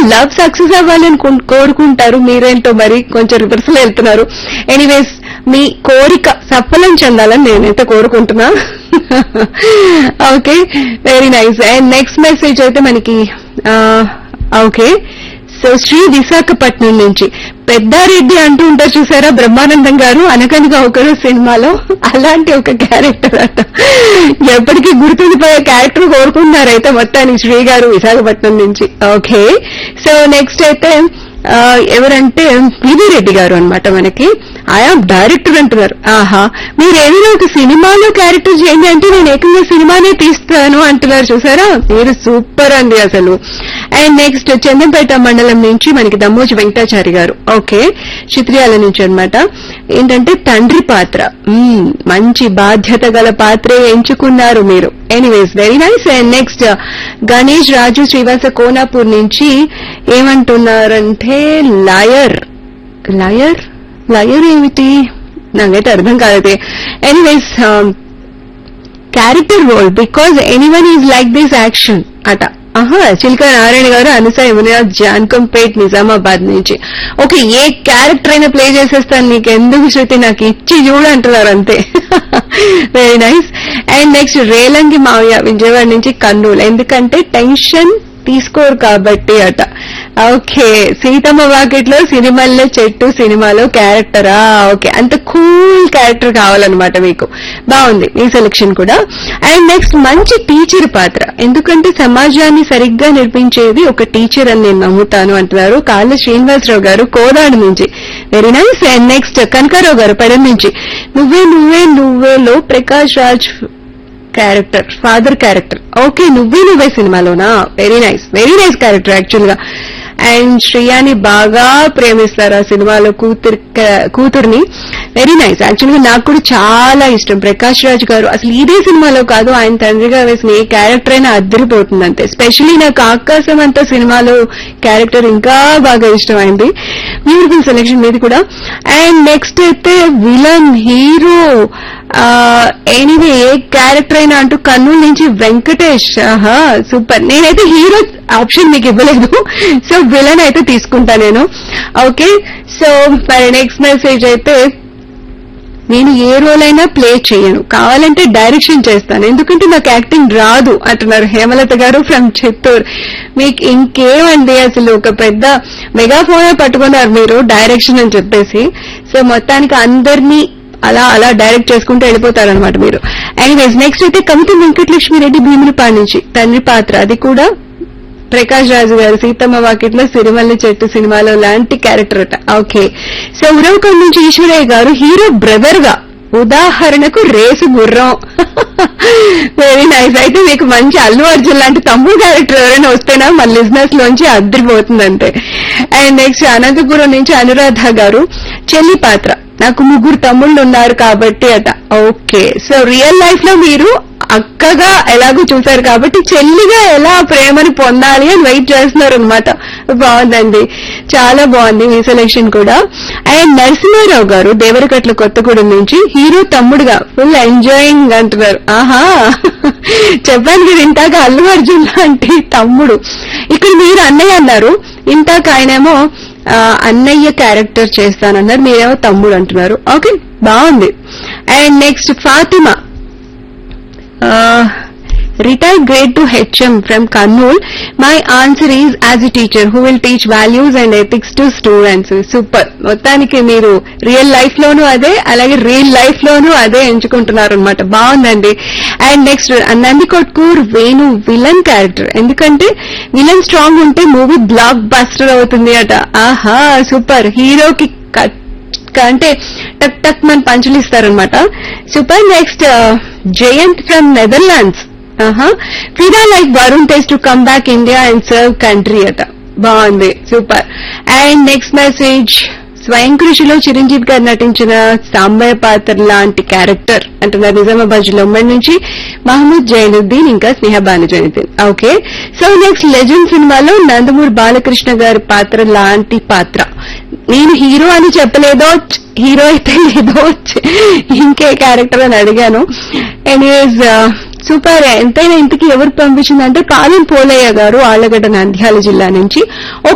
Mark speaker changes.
Speaker 1: Love success అవ్వాలని కొన్- కోరుకుంటారు మీరేంటో మరి కొంచెం రివర్స్ లో వెళ్తున్నారు ఎనీవేస్ మీ కోరిక సఫలం చెందాలని నేనైతే కోరుకుంటున్నా okay very nice and next message అయితే మనకి ఓకే సో శ్రీ విశాఖపట్నం నుంచి పెద్దారెడ్డి అంటూ ఉంటారు చూసారా బ్రహ్మానందం గారు అనగనగా ఒకరు సినిమాలో అలాంటి ఒక క్యారెక్టర్ అట ఎప్పటికీ గుర్తుండిపోయే క్యారెక్టర్ కోరుకుంటున్నారైతే మొత్తానికి శ్రీ గారు విశాఖపట్నం నుంచి ఓకే సో నెక్స్ట్ అయితే ఆ, ఎవరంటే వివి రెడ్డి గారు అన్నమాట మనకి ఆయామ్ డైరెక్టర్ అంటున్నారు ఆహా మీరు ఏదైనా ఒక సినిమాలో క్యారెక్టర్ చేయండి అంటే నేను ఏకంగా సినిమానే తీస్తాను అంటున్నారు చూసారా మీరు సూపర్ అండి అసలు అండ్ నెక్స్ట్ చందంపేట మండలం నుంచి మనకి దమ్మోజి వెంకటాచారి గారు ఓకే చిత్రియాల నుంచి అన్నమాట ఏంటంటే తండ్రి పాత్ర మ్మ్, మంచి బాధ్యత గల పాత్రే ఎంచుకున్నారు మీరు anyways very nice and next Ganesh Raju Srivasa Konapur నుంచి ఏమంటున్నారంటే లయర్ లయర్ లయర్ ఏమిటి నాకైతే అర్థం కాలేదు anyways character role because anyone is like this action అట ఆహా చిల్క నారాయణ గారు అనుస యమున జాన్కంపేట్ నిజామాబాద్ నుంచి ఓకే ఏ క్యారెక్టర్ అయినా ప్లే చేసేస్తాను నీకు ఎందుకు శృతి నాకు ఇచ్చి చూడు అంటున్నారు అంతే very nice and next Relangi మావయ్య విజయవాడ నుంచి కర్నూలు ఎందుకంటే టెన్షన్ తీసుకోరు కాబట్టి అట ఓకే సీతమ్మ వాకిట్లో సినిమాల్లో చెట్టు సినిమాలో క్యారెక్టరా ఓకే అంత కూల్ క్యారెక్టర్ కావాలన్నమాట మీకు బాగుంది మీ సెలెక్షన్ కూడా అండ్ నెక్స్ట్ మంచి టీచర్ పాత్ర ఎందుకంటే సమాజాన్ని సరిగ్గా నిర్మించేది ఒక టీచర్ అని నేను నమ్ముతాను అంటున్నారు కాళ్ళ శ్రీనివాసరావు గారు కోదాడు నుంచి very nice and next Kanakarao గారు పడం నుంచి నువ్వే నువ్వే నువ్వేలో Prakash Raj character father character okay నువ్వే నువ్వే సినిమాలోనా very nice very nice character actual గా అండ్ శ్రేయాని బాగా ప్రేమిస్తారు ఆ సినిమాలో కూతురు కూతుర్ని వెరీ నైస్ యాక్చువల్ గా నాకు కూడా చాలా ఇష్టం ప్రకాష్ రాజ్ గారు అసలు ఇదే సినిమాలో కాదు ఆయన తండ్రిగా వేసిన ఏ క్యారెక్టర్ అయినా అద్దరిపోతుంది అంతే స్పెషలీ నాకు ఆకాశం అంతా సినిమాలో క్యారెక్టర్ ఇంకా బాగా ఇష్టం అయింది బ్యూటిఫుల్ సెలెక్షన్ మీది కూడా అండ్ నెక్స్ట్ అయితే విలన్ హీరో ఎనీవే ఏ క్యారెక్టర్ అయినా అంటూ కర్నూలు నుంచి వెంకటేష్ ఆహా సూపర్ నేనైతే హీరో ఆప్షన్ మీకు ఇవ్వలేదు సో విలన్ అయితే తీసుకుంటా నేను ఓకే సో మరి నెక్స్ట్ మెసేజ్ అయితే నేను ఏ రోల్ అయినా ప్లే చేయను కావాలంటే డైరెక్షన్ చేస్తాను ఎందుకంటే నాకు యాక్టింగ్ రాదు అంటున్నారు హేమలత గారు ఫ్రమ్ చిత్తూరు మీకు ఇంకేమండి అసలు ఒక పెద్ద మెగాఫోనే పట్టుకున్నారు మీరు డైరెక్షన్ అని చెప్పేసి సో మొత్తానికి అందరినీ అలా అలా డైరెక్ట్ చేసుకుంటూ వెళ్ళిపోతారనమాట మీరు ఎనీవేస్ నెక్స్ట్ అయితే కవిత వెంకటలక్ష్మి రెడ్డి భీమునిపాడు నుంచి తండ్రి పాత్ర అది కూడా ప్రకాష్ రాజు గారు సీతమ్మ వాకిట్లో సిరిమల్లి చెట్టు సినిమాలో లాంటి క్యారెక్టర్ అట ఓకే సో ఉరవకొండ నుంచి ఈశ్వరయ్య గారు హీరో బ్రదర్ గా ఉదాహరణకు రేసు గుర్రం వెరీ నైస్ అయితే మీకు మంచి అల్లు అర్జున్ లాంటి తమ్ముడు క్యారెక్టర్ ఎవరైనా వస్తేనా మన లిజినెస్ లోంచి అద్దరిపోతుందంటే అండ్ నెక్స్ట్ అనంతపురం నుంచి అనురాధ గారు చెల్లి పాత్ర నాకు ముగ్గురు తమ్ముళ్ళు ఉన్నారు కాబట్టి అట ఓకే సో రియల్ లైఫ్ లో మీరు అక్కగా ఎలాగో చూశారు కాబట్టి చెల్లిగా ఎలా ప్రేమని పొందాలి అని వెయిట్ చేస్తున్నారు అనమాట బాగుందండి చాలా బాగుంది మీ సెలెక్షన్ కూడా అండ్ నరసింహారావు గారు దేవరకట్ల కొత్తగూడెం నుంచి హీరో తమ్ముడుగా ఫుల్ ఎంజాయింగ్ అంటున్నారు ఆహా చెప్పాను కదా ఇంతాక అల్లు అర్జున్ లాంటి తమ్ముడు ఇక్కడ మీరు అన్నయ్య అన్నారు ఇంతాక ఆయనేమో ఆ, అన్నయ్య క్యారెక్టర్ చేస్తానన్నారు మీరేమో తమ్ముడు అంటున్నారు ఓకే బాగుంది and next Fatima retired grade to HM from Kannur. My answer is as a teacher who will teach values and ethics to students. Super మొత్తానికి మీరు రియల్ లైఫ్ లోనూ అదే అలాగే రియల్ లైఫ్ లోనూ అదే ఎంచుకుంటున్నారు అనమాట బాగుందండి and next Nandikotkur Venu villain character ఎందుకంటే విలన్ స్ట్రాంగ్ ఉంటే మూవీ బ్లాక్ బస్టర్ అవుతుంది అట ఆహా సూపర్ హీరోకి కట్ అంటే టక్ టక్ మన పంచులు ఇస్తారనమాట super next Jayanth from Netherlands Fidaa like Varun takes to come back India and serve country అట బాగుంది సూపర్ అండ్ నెక్స్ట్ మెసేజ్ స్వయం కృషిలో చిరంజీవి గారు నటించిన సాంబయ్య పాత్ర లాంటి క్యారెక్టర్ అంటున్నారు నిజామాబాద్ జిల్లా ఉమ్మడి నుంచి మహమూద్ జైనుద్దీన్ ఇంకా Snehabanu Zainuddin okay so next legend సినిమాలో నందమూరి బాలకృష్ణ గారి పాత్ర లాంటి పాత్ర నేను హీరో అని చెప్పలేదో హీరో అయితే లేదో ఇంకే క్యారెక్టర్ అని అడిగాను ఎనీవేస్ సూపర్ ఎంతైనా ఇంతకి ఎవరు పంపించిందంటే పాలెం పోలయ్య గారు ఆళ్లగడ్డ నంద్యాల జిల్లా నుంచి